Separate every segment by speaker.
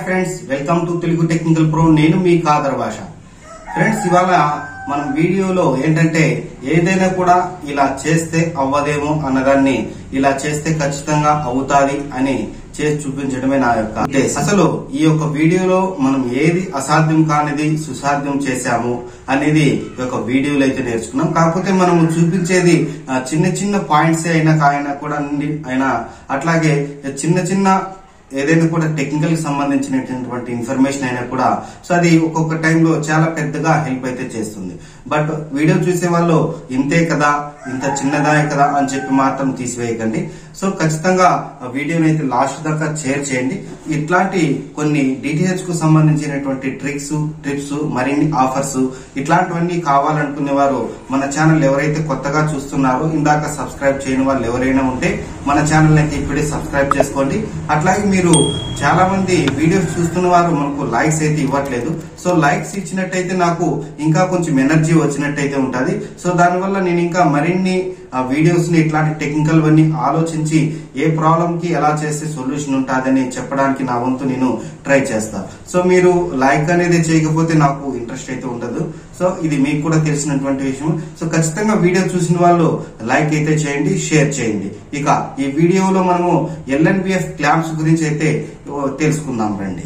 Speaker 1: Friends welcome to Telugu technical pro నేను మీ కాదర్ భాష ఫ్రెండ్స్ ఇవాళ మనం వీడియోలో ఏంటంటే ఏదైనా కూడా ఇలా చేస్తే అవ్వదేమో అన్నదాన్ని ఇలా చేస్తే ఖచ్చితంగా అవుతాది అని చేసి చూపించడమే నా యొక్క ఉద్దేశం. అసలు ఈ యొక్క వీడియోలో మనం ఏది అసాధ్యం కానిది సుసాధ్యం చేశాము అనేది ఈ యొక్క వీడియోలో అయితే నేర్చుకున్నాం కాకపోతే మనము చూపించేది ఆ, చిన్న చిన్న పాయింట్స్ అయినా అయినా కూడా నుండి అయినా అట్లాగే చిన్న చిన్న ఏదైనా కూడా టెక్నికల్ కి సంబంధించినటువంటి ఇన్ఫర్మేషన్ అయినా కూడా సో అది ఒక్కొక్క టైంలో చాలా పెద్దగా హెల్ప్ అయితే చేస్తుంది బట్ వీడియో చూసే వాళ్ళు ఇంతే కదా ఇంత చిన్నదానే కదా అని చెప్పి మాత్రం తీసివేయకండి సో ఖచ్చితంగా ఆ వీడియోని అయితే లాస్ట్ దాకా షేర్ చేయండి ఇట్లాంటి కొన్ని డిటిహెచ్ కు సంబంధించినటువంటి ట్రిక్స్ టిప్స్ మరిన్ని ఆఫర్స్ ఇట్లాంటివన్నీ కావాలనుకునే వారు మన ఛానల్ ఎవరైతే కొత్తగా చూస్తున్నారో ఇందాక సబ్స్క్రైబ్ చేయని వాళ్ళు ఎవరైనా ఉంటే మన ఛానల్ అయితే ఇప్పుడే సబ్స్క్రైబ్ చేసుకోండి అట్లాగే మీరు చాలా మంది వీడియోస్ చూస్తున్న వారు మనకు లైక్స్ అయితే ఇవ్వట్లేదు సో లైక్స్ ఇచ్చినట్టయితే నాకు ఇంకా కొంచెం ఎనర్జీ వచ్చినట్టయితే ఉంటది సో దానివల్ల నేను ఇంకా మరిన్ని ఆ వీడియోస్ ని ఇట్లాంటి టెక్నికల్ అన్ని ఆలోచించి ఏ ప్రాబ్లం కి ఎలా చేస్తే సొల్యూషన్ ఉంటుందని చెప్పడానికి నా వంతు నేను ట్రై చేస్తా సో మీరు లైక్ అనేది చేయకపోతే నాకు ఇంట్రెస్ట్ అయితే ఉండదు సో ఇది మీకు కూడా తెలిసినటువంటి విషయం సో ఖచ్చితంగా వీడియో చూసిన వాళ్ళు లైక్ అయితే చేయండి షేర్ చేయండి ఇక ఈ వీడియోలో మనము ఎల్ఎన్బిఎఫ్ క్లాంప్స్ గురించి అయితే ఓ, తెలుసుకుందాం రండి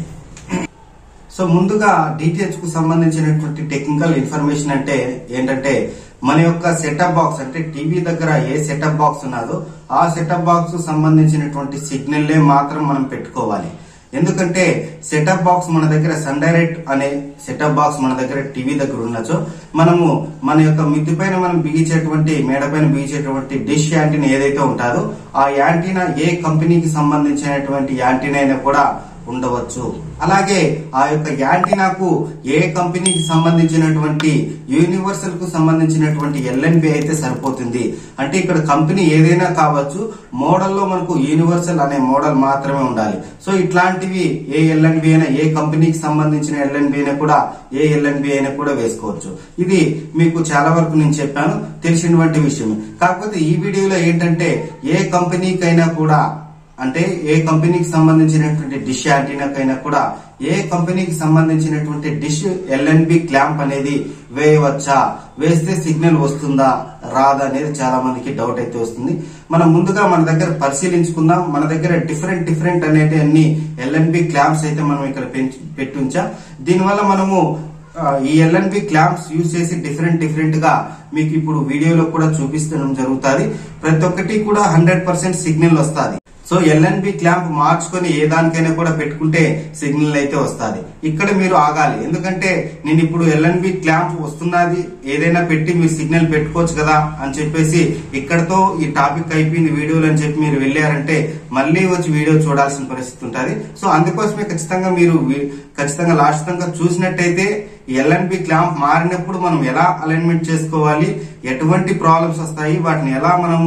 Speaker 1: సో ముందుగా డిటిహెచ్ కు సంబంధించినటువంటి టెక్నికల్ ఇన్ఫర్మేషన్ అంటే ఏంటంటే మన యొక్క సెటప్ బాక్స్ అంటే టీవీ దగ్గర ఏ సెటప్ బాక్స్ ఉన్నదో ఆ సెటప్ బాక్స్ సంబంధించినటువంటి సిగ్నల్ మాత్రం మనం పెట్టుకోవాలి ఎందుకంటే సెటప్ బాక్స్ మన దగ్గర సన్ డైరెక్ట్ అనే సెటప్ బాక్స్ మన దగ్గర టీవీ దగ్గర ఉన్నచో మనము మన యొక్క మిద్ది పైన మనం బిగించేటువంటి మేడ పైన బిగించేటువంటి డిష్ యాంటీనా ఏదైతే ఉంటుందో ఆ యాంటీనా ఏ కంపెనీకి సంబంధించినటువంటి యాంటీనా అయినా కూడా ఉండవచ్చు అలాగే ఆ యొక్క యాంటీనాకు ఏ కంపెనీకి సంబంధించినటువంటి యూనివర్సల్ కు సంబంధించినటువంటి ఎల్ఎన్బి అయితే సరిపోతుంది అంటే ఇక్కడ కంపెనీ ఏదైనా కావచ్చు మోడల్లో మనకు యూనివర్సల్ అనే మోడల్ మాత్రమే ఉండాలి సో ఇట్లాంటివి ఏ ఎల్ఎన్బి అయినా ఏ కంపెనీకి సంబంధించిన ఎల్ఎన్బి అయినా కూడా ఏ ఎల్ఎన్బి అయినా కూడా వేసుకోవచ్చు ఇది మీకు చాలా వరకు నేను చెప్పాను తెలిసినటువంటి విషయం కాకపోతే ఈ వీడియోలో ఏంటంటే ఏ కంపెనీకైనా కూడా అంటే ఏ కంపెనీకి సంబంధించినటువంటి డిష్ యాంటీనాకైనా కూడా ఏ కంపెనీకి సంబంధించినటువంటి డిష్ ఎల్ఎన్బి క్లాంప్ అనేది వేయవచ్చా వేస్తే సిగ్నల్ వస్తుందా రాదా అనేది చాలా మందికి డౌట్ అయితే వస్తుంది మనం ముందుగా మన దగ్గర పరిశీలించుకుందాం మన దగ్గర డిఫరెంట్ డిఫరెంట్ అనేది అన్ని ఎల్ఎన్బి క్లాంప్స్ అయితే మనం ఇక్కడ పెంచి- పెట్టుంచాం దీనివల్ల మనము ఆ, ఈ ఎల్ఎన్బి క్లాంప్స్ యూజ్ చేసి డిఫరెంట్ డిఫరెంట్ గా మీకు ఇప్పుడు వీడియోలో కూడా చూపిస్తడం జరుగుతుంది ప్రతి ఒక్కటి కూడా హండ్రెడ్ పర్సెంట్ సిగ్నల్ వస్తుంది సో ఎల్ఎన్బి క్లాంప్ మార్చుకొని ఏ దానికైనా కూడా పెట్టుకుంటే సిగ్నల్ అయితే వస్తుంది ఇక్కడ మీరు ఆగాలి ఎందుకంటే నేను ఇప్పుడు ఎల్ఎన్బి క్లాంప్ వస్తున్నది ఏదైనా పెట్టి మీరు సిగ్నల్ పెట్టుకోవచ్చు కదా అని చెప్పేసి ఇక్కడతో ఈ టాపిక్ అయిపోయింది వీడియోలు అని చెప్పి మీరు వెళ్ళారంటే మళ్ళీ వచ్చి వీడియో చూడాల్సిన పరిస్థితి ఉంటుంది సో అందుకోసమే ఖచ్చితంగా మీరు వి- ఖచ్చితంగా లాస్ట్ దాకా చూసినట్టయితే ఎల్ఎన్బి క్లాంప్ మారినప్పుడు మనం ఎలా అలైన్మెంట్ చేసుకోవాలి ఎటువంటి ప్రాబ్లమ్స్ వస్తాయి వాటిని ఎలా మనము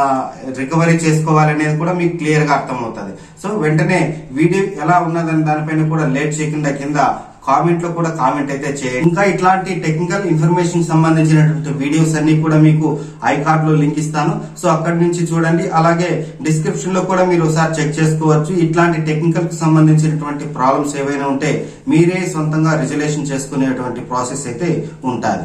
Speaker 1: రికవరీ చేసుకోవాలి అనేది కూడా మీకు క్లియర్ గా అర్థమవుతుంది సో వెంటనే వీడియో ఎలా ఉన్నదని దానిపైన కూడా లేట్ చేయకుండా కింద కామెంట్ లో కూడా కామెంట్ అయితే చేయండి ఇంకా ఇట్లాంటి టెక్నికల్ ఇన్ఫర్మేషన్ సంబంధించినటువంటి వీడియోస్ అన్ని కూడా మీకు ఐ కార్డ్ లో లింక్ ఇస్తాను సో అక్కడి నుంచి చూడండి అలాగే డిస్క్రిప్షన్ లో కూడా మీరు ఒకసారి చెక్ చేసుకోవచ్చు ఇట్లాంటి టెక్నికల్ కి సంబంధించినటువంటి ప్రాబ్లమ్స్ ఏవైనా ఉంటే మీరే సొంతంగా రిజల్యూషన్ చేసుకునేటువంటి ప్రాసెస్ అయితే ఉంటుంది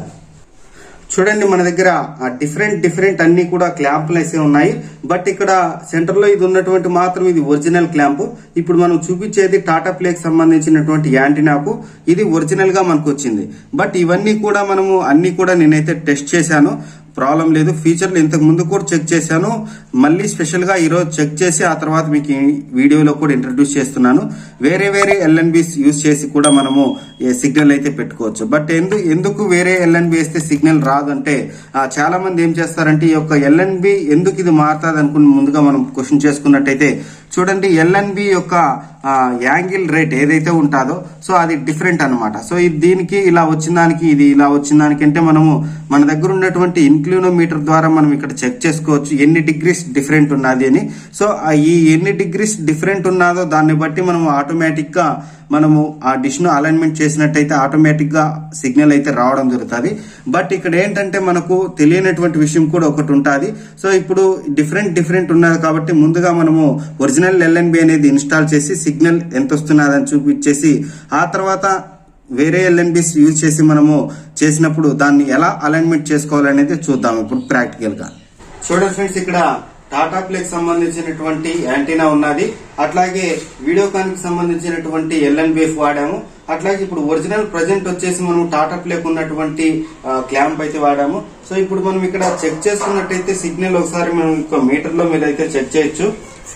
Speaker 1: చూడండి మన దగ్గర డిఫరెంట్ డిఫరెంట్ అన్ని కూడా క్లాంపులు అయితే ఉన్నాయి బట్ ఇక్కడ సెంటర్ లో ఇది ఉన్నటువంటి మాత్రం ఇది ఒరిజినల్ క్లాంప్ ఇప్పుడు మనం చూపించేది టాటా ప్లేకి సంబంధించినటువంటి యాంటీనాకు ఇది ఒరిజినల్ గా మనకు వచ్చింది బట్ ఇవన్నీ కూడా మనము అన్ని కూడా నేనైతే టెస్ట్ చేశాను ప్రాబ్లం లేదు ఫీచర్లు ఇంతకు ముందు కూడా చెక్ చేశాను మళ్ళీ స్పెషల్ గా ఈ రోజు చెక్ చేసి ఆ తర్వాత మీకు ఈ వీడియోలో కూడా ఇంట్రడ్యూస్ చేస్తున్నాను వేరే వేరే ఎల్ఎన్బిస్ యూజ్ చేసి కూడా మనము ఏ సిగ్నల్ అయితే పెట్టుకోవచ్చు బట్ ఎందుకు ఎందుకు వేరే ఎల్ఎన్బి వేస్తే సిగ్నల్ రాదు అంటే ఆ, చాలా మంది ఏం చేస్తారంటే ఈ యొక్క ఎల్ఎన్బి ఎందుకు ఇది మారుతుంది అనుకుని ముందుగా మనం క్వశ్చన్ చేసుకున్నట్టయితే చూడండి ఎల్ఎన్బి యొక్క ఆ, యాంగిల్ రేట్ ఏదైతే ఉంటుందో సో అది డిఫరెంట్ అన్నమాట సో ఇది దీనికి ఇలా వచ్చిన దానికి ఇది ఇలా వచ్చిన దానికి అంటే మనము మన దగ్గర ఉన్నటువంటి ఇన్క్లూనోమీటర్ ద్వారా మనం ఇక్కడ చెక్ చేసుకోవచ్చు ఎన్ని డిగ్రీస్ డిఫరెంట్ ఉన్నది అని సో ఆ ఈ ఎన్ని డిగ్రీస్ డిఫరెంట్ ఉన్నదో దాన్ని బట్టి మనం ఆటోమేటిక్ గా మనము ఆ డిష్ ను అలైన్మెంట్ చేసినట్టయితే ఆటోమేటిక్ గా సిగ్నల్ అయితే రావడం జరుగుతుంది బట్ ఇక్కడ ఏంటంటే మనకు తెలియనటువంటి విషయం కూడా ఒకటి ఉంటుంది సో ఇప్పుడు డిఫరెంట్ డిఫరెంట్ ఉన్నది కాబట్టి ముందుగా మనము ఒరిజినల్ ఒరిజినల్ ఎల్ఎన్బి అనేది ఇన్స్టాల్ చేసి సిగ్నల్ ఎంత వస్తున్నదని చూపించేసి ఆ తర్వాత వేరే ఎల్ఎన్బిస్ యూజ్ చేసి మనము చేసినప్పుడు దాన్ని ఎలా అలైన్మెంట్ చేసుకోవాలనేది చూద్దాం ఇప్పుడు ప్రాక్టికల్ గా చూడండి ఫ్రెండ్స్ ఇక్కడ టాటా ప్లేక్ సంబంధించినటువంటి యాంటీనా ఉన్నది అట్లాగే వీడియోకాన్ కి సంబంధించినటువంటి ఎల్ఎన్బిఎఫ్ వాడాము అట్లాగే ఇప్పుడు ఒరిజినల్ ప్రజెంట్ వచ్చేసి మనం టాటా ప్లేక్ ఉన్నటువంటి క్లాంప్ అయితే వాడాము సో ఇప్పుడు మనం ఇక్కడ చెక్ చేసుకున్నట్టయితే సిగ్నల్ ఒకసారి మనం ఇంకో మీటర్ లో మీరు అయితే చెక్ చేయొచ్చు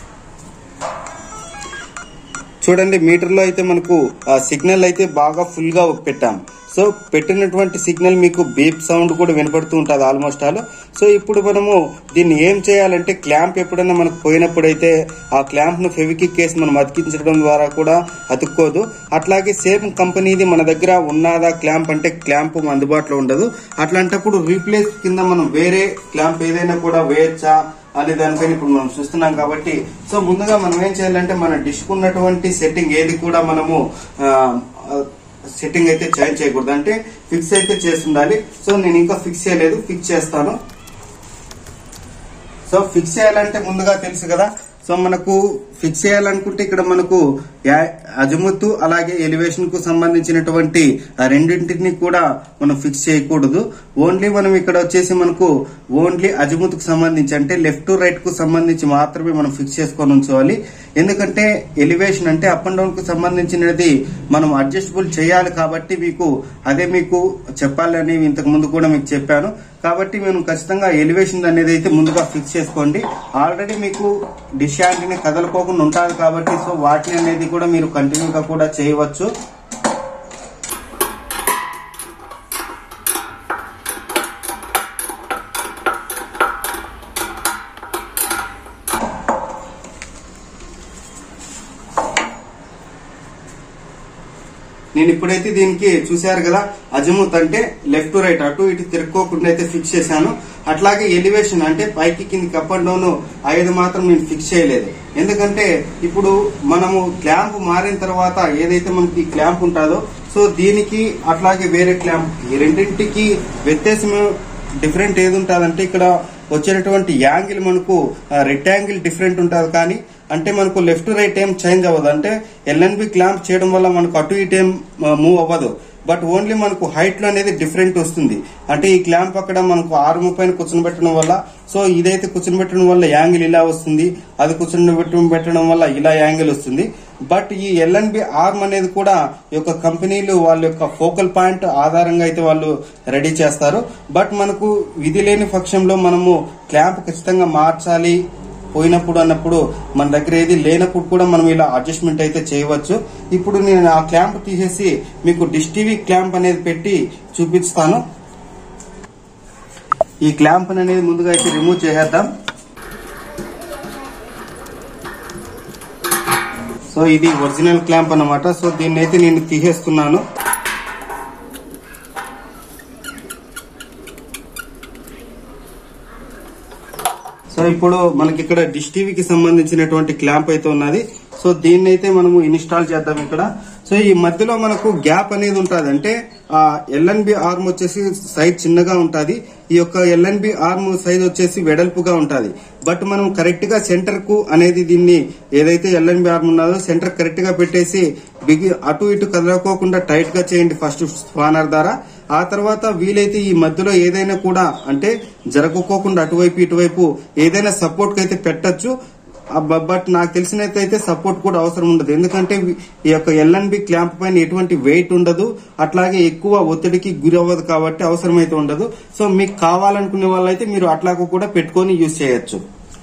Speaker 1: చూడండి మీటర్ లో అయితే మనకు ఆ సిగ్నల్ అయితే బాగా ఫుల్ గా పెట్టాం సో పెట్టినటువంటి సిగ్నల్ మీకు బీప్ సౌండ్ కూడా వినపడుతూ ఉంటుంది ఆల్మోస్ట్ ఆల్ సో ఇప్పుడు మనము దీన్ని ఏం చేయాలంటే క్లాంప్ ఎప్పుడైనా మనకు పోయినప్పుడైతే ఆ క్లాంప్ ను ఫెవికిక్ కేసు మనం అతికించడం ద్వారా కూడా అతుక్కోదు అట్లాగే సేమ్ కంపెనీది మన దగ్గర ఉన్నదా క్లాంప్ అంటే క్లాంప్ అందుబాటులో ఉండదు అట్లాంటప్పుడు రీప్లేస్ కింద మనం వేరే క్లాంప్ ఏదైనా కూడా వేయచ్చా అనే దానిపైన ఇప్పుడు మనం చూస్తున్నాం కాబట్టి సో ముందుగా మనం ఏం చేయాలంటే మన డిష్ ఉన్నటువంటి సెట్టింగ్ ఏది కూడా మనము సెట్టింగ్ అయితే చేంజ్ చేయకూడదు అంటే ఫిక్స్ అయితే చేస్తుండాలి సో నేను ఇంకా ఫిక్స్ చేయలేదు ఫిక్స్ చేస్తాను సో ఫిక్స్ చేయాలంటే ముందుగా తెలుసు కదా సో మనకు ఫిక్స్ చేయాలనుకుంటే ఇక్కడ మనకు యా- అజముత్తు అలాగే ఎలివేషన్ కు సంబంధించినటువంటి ఆ రెండింటిని కూడా మనం ఫిక్స్ చేయకూడదు ఓన్లీ మనం ఇక్కడ వచ్చేసి మనకు ఓన్లీ అజముత్తుకు సంబంధించి అంటే లెఫ్ట్ టు రైట్ కు సంబంధించి మాత్రమే మనం ఫిక్స్ చేసుకొని ఉంచుకోవాలి ఎందుకంటే ఎలివేషన్ అంటే అప్ అండ్ డౌన్ కు సంబంధించినది మనం అడ్జస్టబుల్ చేయాలి కాబట్టి మీకు అదే మీకు చెప్పాలని ఇంతకు ముందు కూడా మీకు చెప్పాను కాబట్టి మేము ఖచ్చితంగా ఎలివేషన్ అనేది అయితే ముందుగా ఫిక్స్ చేసుకోండి ఆల్రెడీ మీకు డిష్ యాంటీని కదలకోకుండా ఉంటుంది కాబట్టి సో వాటిని అనేది కూడా మీరు కంటిన్యూగా కూడా చేయవచ్చు నేను ఇప్పుడైతే దీనికి చూశారు కదా అజముత్ అంటే లెఫ్ట్ టు రైట్ అటు ఇటు తిరుక్కోకుండా అయితే ఫిక్స్ చేశాను అట్లాగే ఎలివేషన్ అంటే పైకి కిందికి అప్ అండ్ డౌన్ ఐదు మాత్రం నేను ఫిక్స్ చేయలేదు ఎందుకంటే ఇప్పుడు మనము క్లాంప్ మారిన తర్వాత ఏదైతే మనకి క్లాంప్ ఉంటుందో సో దీనికి అట్లాగే వేరే క్లాంప్ ఈ రెండింటికి వ్యత్యాసం డిఫరెంట్ ఏది ఉంటుందంటే ఇక్కడ వచ్చేటటువంటి యాంగిల్ మనకు రెక్టాంగిల్ డిఫరెంట్ ఉంటుంది కానీ అంటే మనకు లెఫ్ట్ రైట్ ఏం చేంజ్ అవ్వదు అంటే ఎల్ఎన్బి క్లాంప్ చేయడం వల్ల మనకు అటు ఇటు ఏం మూవ్ అవ్వదు బట్ ఓన్లీ మనకు హైట్ లో అనేది డిఫరెంట్ వస్తుంది అంటే ఈ క్లాంప్ అక్కడ మనకు ఆరు పైన కూర్చొని పెట్టడం వల్ల సో ఇదైతే కూర్చొని పెట్టడం వల్ల యాంగిల్ ఇలా వస్తుంది అది కూర్చొని పెట్టడం పెట్టడం వల్ల ఇలా యాంగిల్ వస్తుంది బట్ ఈ ఎల్ఎన్బి ఆర్మ్ అనేది కూడా ఈ యొక్క కంపెనీలు వాళ్ళ యొక్క ఫోకల్ పాయింట్ ఆధారంగా అయితే వాళ్ళు రెడీ చేస్తారు బట్ మనకు విధి లేని పక్షంలో మనము క్లాంప్ ఖచ్చితంగా మార్చాలి పోయినప్పుడు అన్నప్పుడు మన దగ్గర ఏది లేనప్పుడు కూడా మనం ఇలా అడ్జస్ట్మెంట్ అయితే చేయవచ్చు ఇప్పుడు నేను ఆ క్లాంప్ తీసేసి మీకు డిష్ టీవీ క్లాంప్ అనేది పెట్టి చూపిస్తాను ఈ క్లాంప్ అనేది ముందుగా అయితే రిమూవ్ చేసేద్దాం సో ఇది ఒరిజినల్ క్లాంప్ అన్నమాట సో దీన్ని అయితే నేను తీసేస్తున్నాను సో ఇప్పుడు మనకి ఇక్కడ డిష్ టీవీకి సంబంధించినటువంటి క్లాంప్ అయితే ఉన్నది సో దీన్ని అయితే మనము ఇన్స్టాల్ చేద్దాం ఇక్కడ సో ఈ మధ్యలో మనకు గ్యాప్ అనేది ఉంటుంది అంటే ఆ ఎల్ఎన్బి ఆర్మ్ వచ్చేసి సైజ్ చిన్నగా ఉంటుంది ఈ యొక్క ఎల్ఎన్బి ఆర్మ్ సైజ్ వచ్చేసి వెడల్పుగా ఉంటుంది బట్ మనం కరెక్ట్ గా సెంటర్ కు అనేది దీన్ని ఏదైతే ఎల్ఎన్బి ఆర్మ్ ఉన్నదో సెంటర్ కరెక్ట్ గా పెట్టేసి బిగి అటు ఇటు కదలకోకుండా టైట్ గా చేయండి ఫస్ట్ స్పానర్ ద్వారా ఆ తర్వాత వీలైతే ఈ మధ్యలో ఏదైనా కూడా అంటే జరగకోకుండా అటువైపు ఇటువైపు ఏదైనా సపోర్ట్ అయితే పెట్టచ్చు బట్ నాకు తెలిసినైతే సపోర్ట్ కూడా అవసరం ఉండదు ఎందుకంటే ఈ యొక్క ఎల్ఎన్బి క్లాంప్ పైన ఎటువంటి వెయిట్ ఉండదు అట్లాగే ఎక్కువ ఒత్తిడికి గురి అవ్వదు కాబట్టి అవసరమైతే ఉండదు సో మీకు కావాలనుకునే వాళ్ళైతే మీరు అట్లాగ కూడా పెట్టుకొని యూజ్ చేయొచ్చు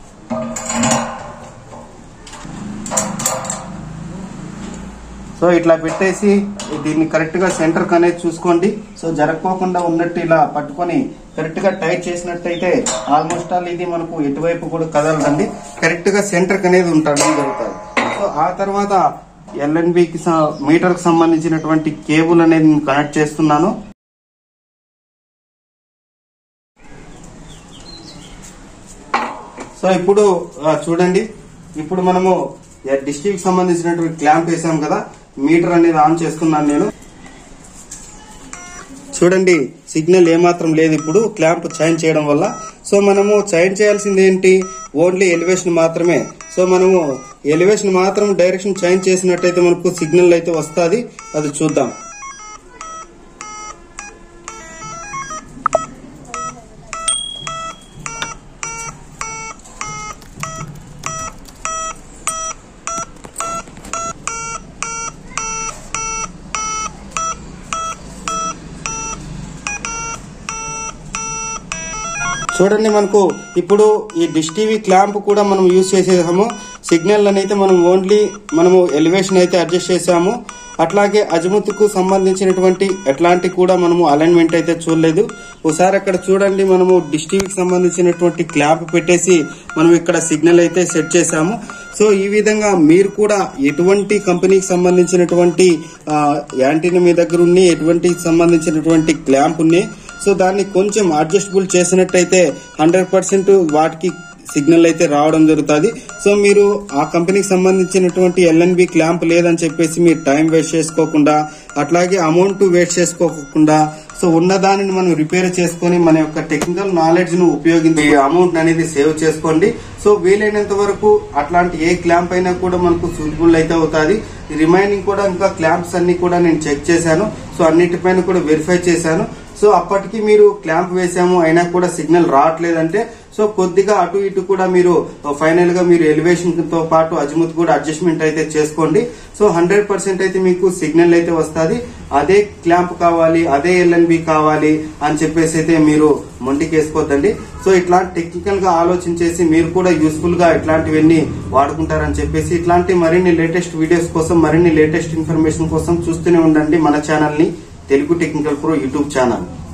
Speaker 1: సో ఇట్లా పెట్టేసి దీన్ని కరెక్ట్ గా సెంటర్ అనేది చూసుకోండి సో జరగకోకుండా ఉన్నట్టు ఇలా పట్టుకొని కరెక్ట్ గా టైట్ చేసినట్టయితే ఆల్మోస్ట్ ఆల్ ఇది మనకు ఎటువైపు కూడా కదలదండి కరెక్ట్ గా సెంటర్ అనేది ఉంటుంది జరుగుతుంది సో ఆ తర్వాత ఎల్ఎన్బికి మీటర్ కి సంబంధించినటువంటి కేబుల్ అనేది నేను కనెక్ట్ చేస్తున్నాను సో ఇప్పుడు ఆ, చూడండి ఇప్పుడు మనము డిస్ట్రిక్ట్ సంబంధించినటువంటి క్లాంప్ వేసాం కదా మీటర్ అనేది ఆన్ చేస్తున్నాను నేను చూడండి సిగ్నల్ ఏమాత్రం లేదు ఇప్పుడు క్లాంప్ చైన్ చేయడం వల్ల సో మనము చైన్ చేయాల్సింది ఏంటి ఓన్లీ ఎలివేషన్ మాత్రమే సో మనము ఎలివేషన్ మాత్రం డైరెక్షన్ చేంజ్ చేసినట్టయితే మనకు సిగ్నల్ అయితే వస్తుంది అది చూద్దాం చూడండి మనకు ఇప్పుడు ఈ డిష్ టీవీ క్లాంప్ కూడా మనం యూజ్ చేసేసాము సిగ్నల్ అయితే మనం ఓన్లీ మనము ఎలివేషన్ అయితే అడ్జస్ట్ చేసాము అట్లాగే అజముత్కు సంబంధించినటువంటి ఎట్లాంటి కూడా మనము అలైన్మెంట్ అయితే చూడలేదు ఒకసారి అక్కడ చూడండి మనము డిష్ టీవీకి సంబంధించినటువంటి క్లాంప్ పెట్టేసి మనం ఇక్కడ సిగ్నల్ అయితే సెట్ చేసాము సో ఈ విధంగా మీరు కూడా ఎటువంటి కంపెనీకి సంబంధించినటువంటి ఆ, యాంటీనా మీ దగ్గర ఉన్ని ఎటువంటి సంబంధించినటువంటి క్లాంప్ ఉన్నాయి సో దాన్ని కొంచెం అడ్జస్టబుల్ చేసినట్టయితే హండ్రెడ్ పర్సెంట్ వాటికి సిగ్నల్ అయితే రావడం జరుగుతుంది సో మీరు ఆ కంపెనీకి సంబంధించినటువంటి ఎల్ఎన్బి క్లాంప్ లేదని చెప్పేసి మీరు టైం వేస్ట్ చేసుకోకుండా అట్లాగే అమౌంట్ వేస్ట్ చేసుకోకుండా సో ఉన్న దానిని మనం రిపేర్ చేసుకొని మన యొక్క టెక్నికల్ నాలెడ్జ్ ను ఉపయోగించి అమౌంట్ అనేది సేవ్ చేసుకోండి సో వీలైనంత వరకు అట్లాంటి ఏ క్లాంప్ అయినా కూడా మనకు సూటబుల్ అయితే అవుతుంది రిమైనింగ్ కూడా ఇంకా క్లాంప్స్ అన్ని కూడా నేను చెక్ చేశాను సో అన్నిటిపైన కూడా వెరిఫై చేశాను సో అప్పటికి మీరు క్లాంప్ వేసాము అయినా కూడా సిగ్నల్ రావట్లేదంటే సో కొద్దిగా అటు ఇటు కూడా మీరు ఫైనల్ గా మీరు ఎలివేషన్ తో పాటు అజిముత్ కూడా అడ్జస్ట్మెంట్ అయితే చేసుకోండి సో హండ్రెడ్ పర్సెంట్ అయితే మీకు సిగ్నల్ అయితే వస్తుంది అదే క్లాంప్ కావాలి అదే ఎల్ఎన్బి కావాలి అని చెప్పేసి అయితే మీరు మొండికి వేసుకోవద్దండి సో ఇట్లాంటి టెక్నికల్ గా ఆలోచించేసి మీరు కూడా యూస్ఫుల్ గా ఇట్లాంటివన్నీ వాడుకుంటారని చెప్పేసి ఇట్లాంటి మరిన్ని లేటెస్ట్ వీడియోస్ కోసం మరిన్ని లేటెస్ట్ ఇన్ఫర్మేషన్ కోసం చూస్తూనే ఉండండి మన ఛానల్ ని Telugu technical pro YouTube channel